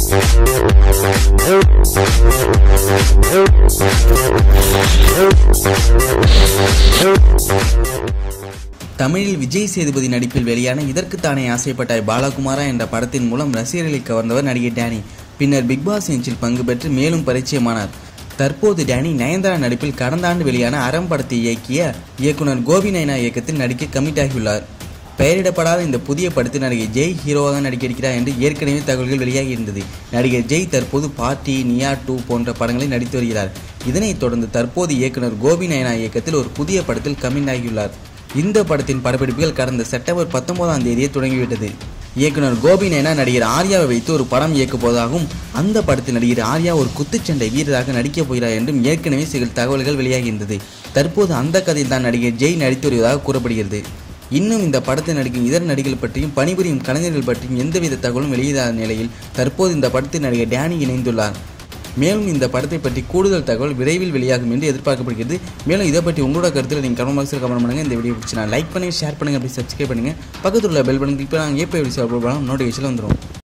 தமிழில் விஜய் சேதுபதி நடிப்பில் வெளியான இதற்குத்தானே ஆசைப்பட்டாய் பாலகுமாரா என்ற படத்தின் மூலம் ரசிகர்களை கவர்ந்தவர் நடிகை டேனி பின்னர் பிக் பாஸ் நிகழ்ச்சியில் பங்கு பெற்று மேலும் பரிச்சயமானார் தற்போது டேனி நயன்தாரா நடிப்பில் கடந்த ஆண்டு வெளியான அறம் படத்தை இயக்கிய இயக்குனர் கோபி நயனா இயக்கத்தில் நடிக்க கமிட் ஆகியுள்ளார் பெயரிடப்படாத இந்த புதிய படத்தில் நடிகை ஜெய் ஹீரோவாக நடிக்க இருக்கிறார் என்று ஏற்கனவே தகவல்கள் வெளியாகி இருந்தது நடிகர் ஜெய் தற்போது பார்ட்டி நியா டூ போன்ற படங்களில் நடித்து வருகிறார் இதனைத் தொடர்ந்து தற்போது இயக்குனர் கோபி நயனா இயக்கத்தில் ஒரு புதிய படத்தில் கமிட் ஆகியுள்ளார் இந்த படத்தின் படப்பிடிப்புகள் கடந்த செப்டம்பர் பத்தொன்பதாம் தேதியே தொடங்கிவிட்டது இயக்குனர் கோபி நயனா நடிகர் ஆர்யாவை வைத்து ஒரு படம் இயக்கப் போவதாகவும் அந்த படத்தில் நடிகர் ஆர்யா ஒரு குத்துச்சண்டை வீரராக நடிக்கப் போகிறார் என்றும் ஏற்கனவே சில தகவல்கள் வெளியாகியிருந்தது தற்போது அந்த கதையில் தான் நடிகர் ஜெய் நடித்து வருவதாக கூறப்படுகிறது இன்னும் இந்த படத்தில் நடிக்கும் இதர நடிகர்கள் பற்றியும் பணிபுரியும் கலைஞர்கள் பற்றியும் எந்தவித தகவலும் வெளியிடாத நிலையில் தற்போது இந்த படத்தில் நடிகர் டேனி இணைந்துள்ளார் மேலும் இந்த படத்தை பற்றி கூடுதல் தகவல் விரைவில் வெளியாகும் என்று எதிர்பார்க்கப்படுகிறது மேலும் இதை பற்றி உங்களோட கருத்தில் நீங்கள் கமெண்ட் பாக்ஸில் கமெண்ட் பண்ணுங்கள் இந்த வீடியோ பிடிச்சி லைக் பண்ணுங்கள் ஷேர் பண்ணுங்கள் அப்படி சப்ஸ்கிரைப் பண்ணுங்கள் பக்கத்தில் உள்ள பெல் பட்டன் கிளிக் பண்ணாங்க எப்போ எப்படி சாப்பிட நோட்டிஃபிகேஷன் வந்துடும்